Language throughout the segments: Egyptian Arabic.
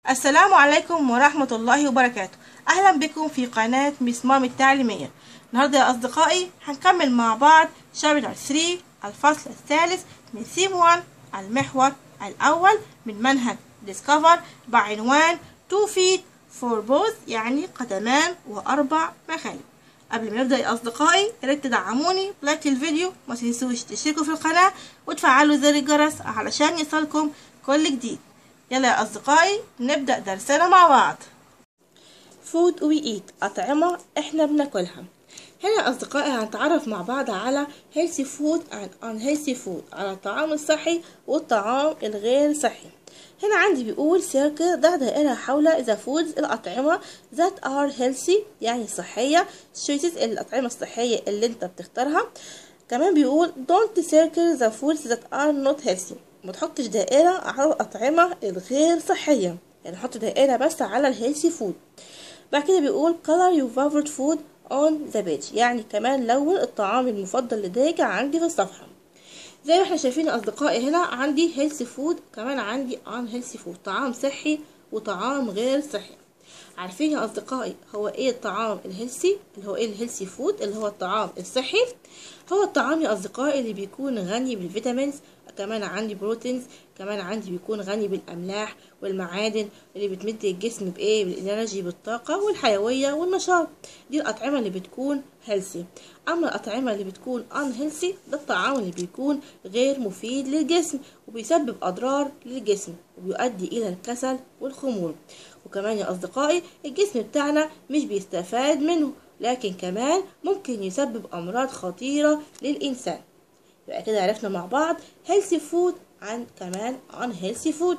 السلام عليكم ورحمة الله وبركاته أهلا بكم في قناة ميس مام التعليمية النهاردة يا أصدقائي هنكمل مع بعض شابتر 3 الفصل الثالث من سيم 1 المحور الأول من منهج ديسكفر بعنوان 2 feet for both يعني قدمان وأربع مخالب قبل ما نبدأ يا أصدقائي يا ريت تدعموني بلايك الفيديو ما تنسوش تشتركوا في القناة وتفعلوا زر الجرس علشان يصلكم كل جديد يلا يا أصدقائي نبدأ درسنا مع بعض food we eat أطعمة إحنا بناكلها هنا يا أصدقائي هنتعرف مع بعض على healthy food and unhealthy food على الطعام الصحي والطعام الغير صحي هنا عندي بيقول circle ضع دائرة حول the foods الأطعمة that are healthy يعني صحية choices الأطعمة الصحية اللي انت بتختارها كمان بيقول don't circle the foods that are not healthy ما تحطش دائرة على الأطعمة الغير صحية يعني حط دائرة بس على الهيلثي فود بعد كده بيقول color your favorite food on the page يعني كمان لون الطعام المفضل لديك عندي في الصفحة زي ما احنا شايفين يا أصدقائي هنا عندي healthy food كمان عندي unhealthy food طعام صحي وطعام غير صحي عارفين يا أصدقائي هو ايه الطعام الهيلثي اللي هو ايه الهيلثي فود اللي هو الطعام الصحي هو الطعام يا أصدقائي اللي بيكون غني بالفيتامينز كمان عندي بروتينز كمان عندي بيكون غني بالاملاح والمعادن اللي بتمد الجسم بايه بالانرجي بالطاقه والحيويه والنشاط دي الاطعمه اللي بتكون هيلثي اما الاطعمه اللي بتكون ان هيلثي ده الطعام اللي بيكون غير مفيد للجسم وبيسبب اضرار للجسم وبيؤدي الى الكسل والخمول وكمان يا اصدقائي الجسم بتاعنا مش بيستفاد منه لكن كمان ممكن يسبب امراض خطيره للانسان يبقى كده عرفنا مع بعض healthy food عن كمان عن healthy food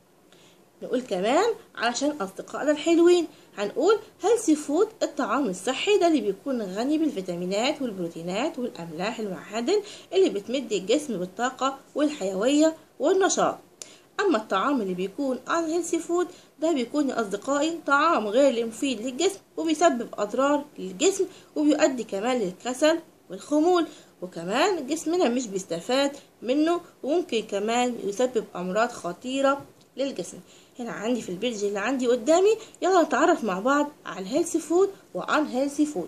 نقول كمان علشان أصدقائنا الحلوين هنقول healthy food الطعام الصحي ده اللي بيكون غني بالفيتامينات والبروتينات والأملاح المعادن اللي بتمد الجسم بالطاقة والحيوية والنشاط أما الطعام اللي بيكون unhealthy food ده بيكون يا أصدقائي طعام غير مفيد للجسم وبيسبب أضرار للجسم وبيؤدي كمان للكسل والخمول وكمان جسمنا مش بيستفاد منه وممكن كمان يسبب أمراض خطيرة للجسم هنا عندي في البيج اللي عندي قدامي يلا نتعرف مع بعض على الهيلثي فود وعن هيلثي فود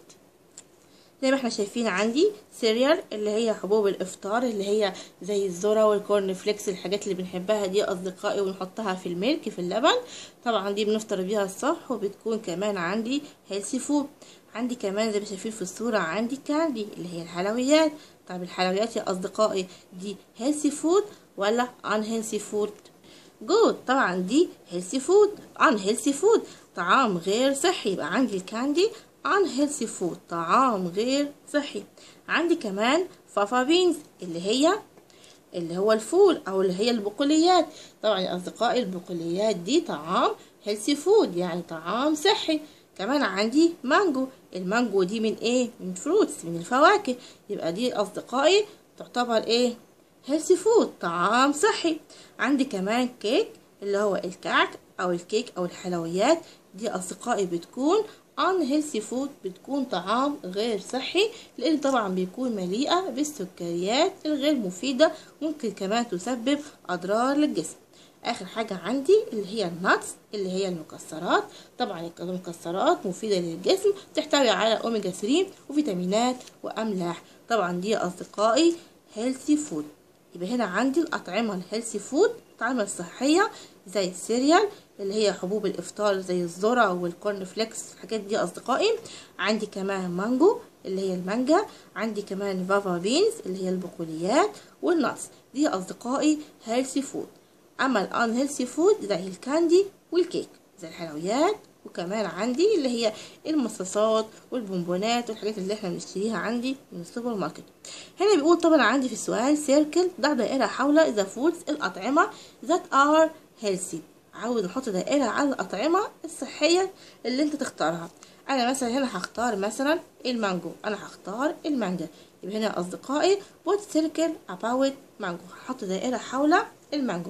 زي ما احنا شايفين عندي سيريال اللي هي حبوب الافطار اللي هي زي الذره والكورن فليكس الحاجات اللي بنحبها دي اصدقائي ونحطها في الميلك في اللبن طبعا دي بنفطر بيها الصبح وبتكون كمان عندي هيلثي فود عندي كمان زي ما شايفين في الصورة عندي كاندي اللي هي الحلويات طب الحلويات يا أصدقائي دي healthy food ولا unhealthy food جود طبعا دي healthy food unhealthy food طعام غير صحي يبقى عندي الكاندي unhealthy food طعام غير صحي عندي كمان فافا بينز اللي هي اللي هو الفول او اللي هي البقوليات طبعا يا اصدقائي البقوليات دي طعام healthy food يعني طعام صحي كمان عندي مانجو المانجو دي من ايه من فروتس من الفواكه يبقى دي اصدقائي تعتبر ايه هيلثي فود طعام صحي عندي كمان كيك اللي هو الكعك او الكيك او الحلويات دي اصدقائي بتكون ان هيلثي فود بتكون طعام غير صحي لان طبعا بيكون مليئه بالسكريات الغير مفيده ممكن كمان تسبب اضرار للجسم اخر حاجة عندي اللي هي الناتس اللي هي المكسرات طبعا المكسرات مفيدة للجسم تحتوي على اوميجا 3 وفيتامينات واملاح طبعا دي اصدقائي هيلثي فود يبقى هنا عندي الاطعمة الهيلثي فود الأطعمة الصحية زي السيريال اللي هي حبوب الافطار زي الذرة والكورن فليكس الحاجات دي اصدقائي عندي كمان مانجو اللي هي المانجا عندي كمان فافا بينز اللي هي البقوليات والناتس دي اصدقائي هيلثي فود اما الان هيلثي فود زي الكاندي والكيك زي الحلويات وكمان عندي اللي هي المصاصات والبونبونات والحاجات اللي احنا بنشتريها عندي من السوبر ماركت هنا بيقول طبعا عندي في السؤال سيركل ضع دائره حول ذا فودز الاطعمه ذات ار هيلثي عاوز نحط دائره على الاطعمه الصحيه اللي انت تختارها انا مثلا هنا هختار مثلا المانجو انا هختار المانجا يبقى هنا اصدقائي بوت سيركل about مانجو هحط دائره حول المانجو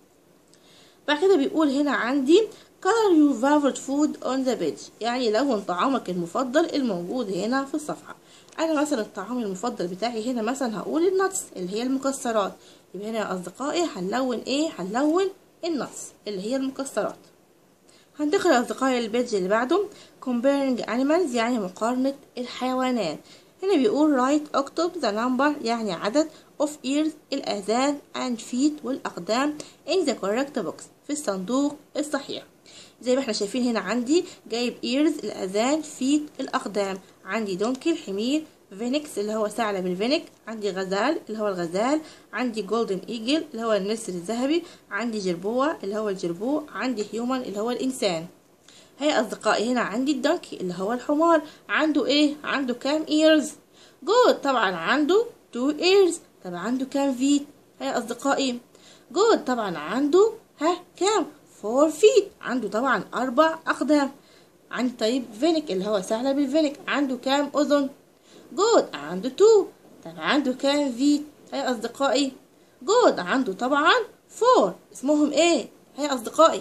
بعد كده بيقول هنا عندي color your favorite food on the page يعني لون طعامك المفضل الموجود هنا في الصفحة أنا مثلا الطعام المفضل بتاعي هنا مثلا هقول النتس اللي هي المكسرات يبقى هنا يا أصدقائي هنلون إيه هنلون النتس اللي هي المكسرات هنتقل أصدقائي البيج اللي بعده comparing animals يعني مقارنة الحيوانات هنا بيقول write اكتب the number يعني عدد of ears الآذان and feet والأقدام in the correct box في الصندوق الصحيح زي ما احنا شايفين هنا عندي جايب ears الأذان feet الأقدام عندي دونكي الحمير فينيكس اللي هو ثعلب الفينيك عندي غزال اللي هو الغزال عندي جولدن ايجل اللي هو النسر الذهبي عندي جربوع اللي هو الجربوع عندي هيومن اللي هو الإنسان هيا أصدقائي هنا عندي الدونكي اللي هو الحمار عنده إيه؟ عنده كام ears؟ جود طبعا عنده two ears طب عنده كام feet؟ هيا أصدقائي جود طبعا عنده ها كام؟ four feet عنده طبعا أربع أقدام عندي طيب فينيك اللي هو ثعلب الفينيك عنده كام أذن؟ جود عنده two طب عنده كام feet؟ هيا أصدقائي جود عنده طبعا four اسمهم إيه؟ هيا أصدقائي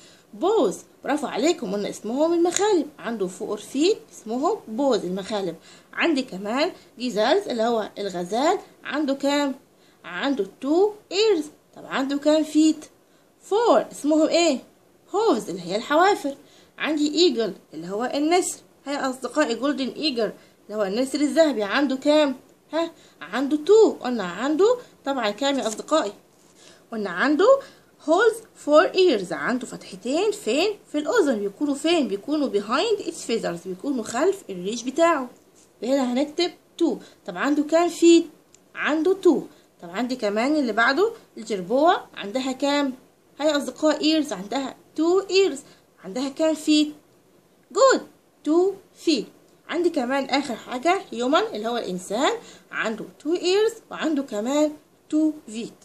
بوز برافو عليكم قلنا اسمهم المخالب عنده فور فيت اسمهم بوز المخالب عندي كمان جيزالز اللي هو الغزال عنده كام عنده تو ايرز طب عنده كام فيت فور اسمهم ايه هوفز اللي هي الحوافر عندي ايجل اللي هو النسر هيا اصدقائي جولدن ايجر اللي هو النسر الذهبي عنده كام ها عنده تو قلنا عنده طبعا كام يا اصدقائي قلنا عنده holes for ears عنده فتحتين فين في الأذن بيكونوا فين بيكونوا behind its feathers بيكونوا خلف الريش بتاعه هنا هنكتب two طب عنده كام feet عنده two طب عندي كمان اللي بعده الجربوع عندها كام هاي أصدقاء ears عندها two ears عندها كام feet good two feet عندي كمان آخر حاجة human اللي هو الإنسان عنده two ears وعنده كمان two feet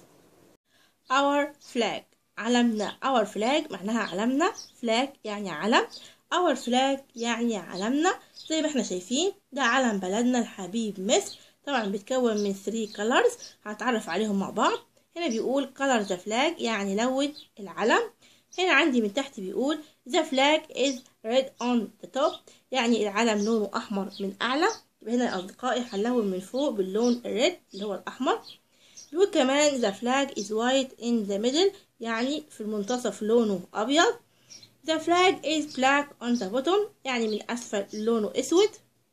our flag علمنا our flag معناها علمنا flag يعني علم our flag يعني علمنا زي ما احنا شايفين ده علم بلدنا الحبيب مصر طبعا بيتكون من 3 colors هنتعرف عليهم مع بعض هنا بيقول color the flag يعني لون العلم هنا عندي من تحت بيقول the flag is red on the top يعني العلم لونه أحمر من أعلى يبقى هنا أصدقائي هنلون من فوق باللون الريد اللي هو الأحمر بيقول كمان the flag is white in the middle يعني في المنتصف لونه أبيض the flag is black on the bottom يعني من أسفل لونه أسود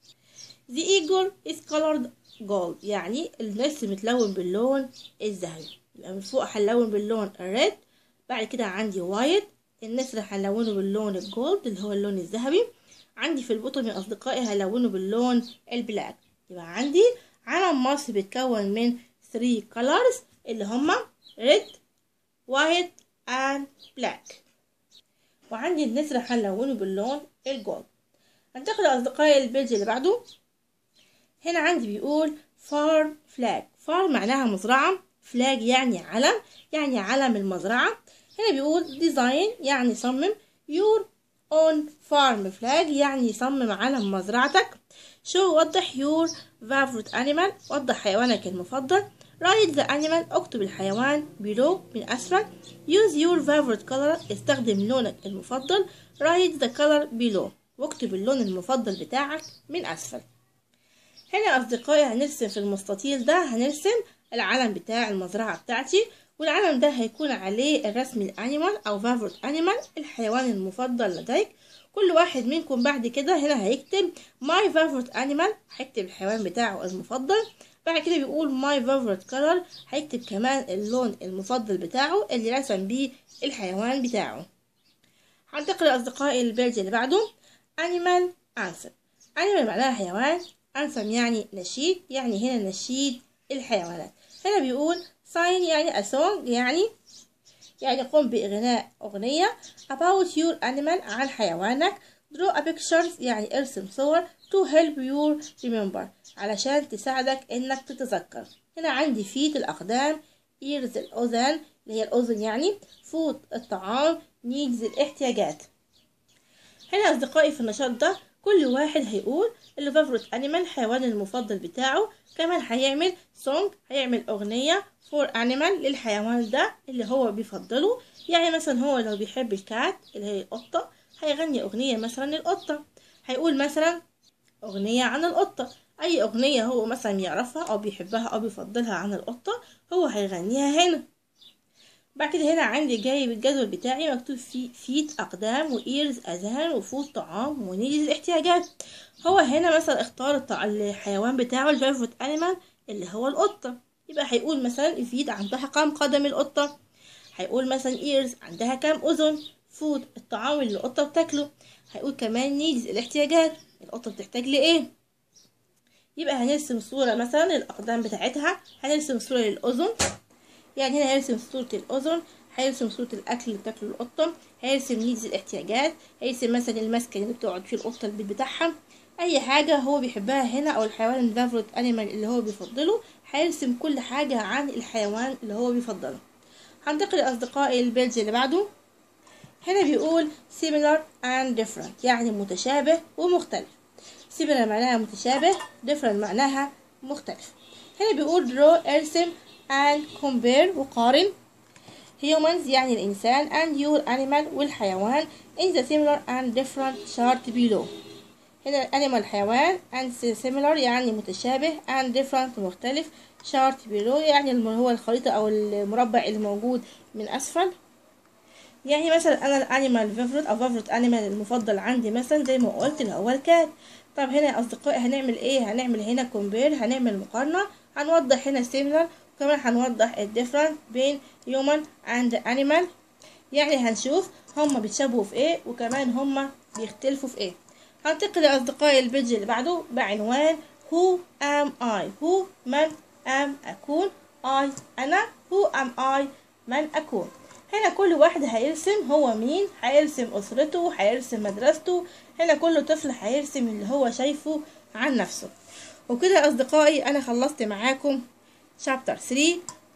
the eagle is colored gold يعني النسر متلون باللون الذهبي يبقى من فوق هنلون باللون الريد بعد كده عندي وايت النسر هنلونه باللون الجولد اللي هو اللون الذهبي عندي في البطن يا أصدقائي هلونه باللون البلاك يبقى عندي علم مصر بيتكون من 3 colors اللي هما red white and black وعندي النسر هنلونه باللون الجولد هنتقل أصدقائي البيج اللي بعده هنا عندي بيقول farm flag farm معناها مزرعة flag يعني علم يعني علم المزرعة هنا بيقول design يعني صمم your own farm flag يعني صمم علم مزرعتك شو وضح your favorite animal وضح حيوانك المفضل write the animal اكتب الحيوان below من أسفل use your favorite color استخدم لونك المفضل write the color below واكتب اللون المفضل بتاعك من أسفل هنا أصدقائي هنرسم في المستطيل ده هنرسم العلم بتاع المزرعة بتاعتي والعلم ده هيكون عليه الرسم الانيمال او favorite animal الحيوان المفضل لديك كل واحد منكم بعد كده هنا هيكتب my favorite animal هيكتب الحيوان بتاعه المفضل بعد كده بيقول my favorite color هيكتب كمان اللون المفضل بتاعه اللي رسم بيه الحيوان بتاعه هنتقل أصدقائي البيج اللي بعده animal answer animal معناها حيوان answer يعني نشيد يعني هنا نشيد الحيوانات هنا بيقول sign يعني a song يعني يعني قم بإغناء أغنية about your animal عن حيوانك draw a pictures يعني ارسم صور to help you remember علشان تساعدك إنك تتذكر هنا عندي feet الأقدام ears الأذن اللي هي الأذن يعني food الطعام needs الاحتياجات هنا أصدقائي في النشاط ده كل واحد هيقول اللي فافورت انيمال الحيوان المفضل بتاعه كمان هيعمل سونج هيعمل اغنية فور انيمال للحيوان ده اللي هو بيفضله يعني مثلا هو لو بيحب الكات اللي هي القطة هيغني اغنية مثلا للقطة هيقول مثلا اغنية عن القطة اي اغنية هو مثلا يعرفها او بيحبها او بيفضلها عن القطة هو هيغنيها هنا بعد كده هنا عندي جايب الجدول بتاعي مكتوب فيه فيت أقدام وإيرز أذهان وفود طعام ونيدز احتياجات هو هنا مثلا اختار الط- الحيوان بتاعه الفيفورت أنيمال اللي هو القطة يبقى هيقول مثلا فيت عندها كام قدم القطة هيقول مثلا إيرز عندها كام أذن فود الطعام اللي القطة بتاكله هيقول كمان نيدز الاحتياجات القطة بتحتاج لإيه يبقى هنرسم صورة مثلا للأقدام بتاعتها هنرسم صورة للأذن يعني هنا هيرسم صورة الأذن هيرسم صورة الأكل اللي بتاكله القطة هيرسم نيدز الاحتياجات هيرسم مثلا المسكن اللي بتقعد فيه القطة البيت بتاعها أي حاجة هو بيحبها هنا أو الحيوان الفافورت أنيمال اللي هو بيفضله هيرسم كل حاجة عن الحيوان اللي هو بيفضله هنتقل لأصدقائي البيلج اللي بعده هنا بيقول similar and different يعني متشابه ومختلف similar معناها متشابه different معناها مختلف هنا بيقول draw ارسم and compare وقارن humans يعني الإنسان and your animal والحيوان in the similar and different chart below هنا animal حيوان and similar يعني متشابه and different مختلف chart below يعني الم- هو الخريطة أو المربع اللي موجود من أسفل يعني مثلا انا الانيمال فيفورت او فيفورت انيمال المفضل عندي مثلا زي ما قلت اللي هو الكات طب هنا يا اصدقائي هنعمل ايه هنعمل هنا كومبير هنعمل مقارنة هنوضح هنا similar وكمان هنوضح الديفرنت بين human and animal يعني هنشوف هما بيتشابهوا في ايه وكمان هما بيختلفوا في ايه هنتقل لأصدقائي البيج اللي بعده بعنوان Who am I Who من am أكون I أنا Who am I من أكون هنا كل واحد هيرسم هو مين هيرسم أسرته هيرسم مدرسته هنا كل طفل هيرسم اللي هو شايفه عن نفسه وكده يا أصدقائي أنا خلصت معاكم شابتر 3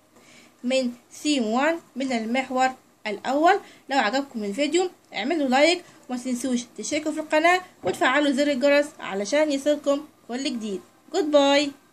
من سيم 1 من المحور الأول لو عجبكم الفيديو اعملوا لايك وما تنسوش تشتركوا في القناة وتفعلوا زر الجرس علشان يصلكم كل جديد جود باي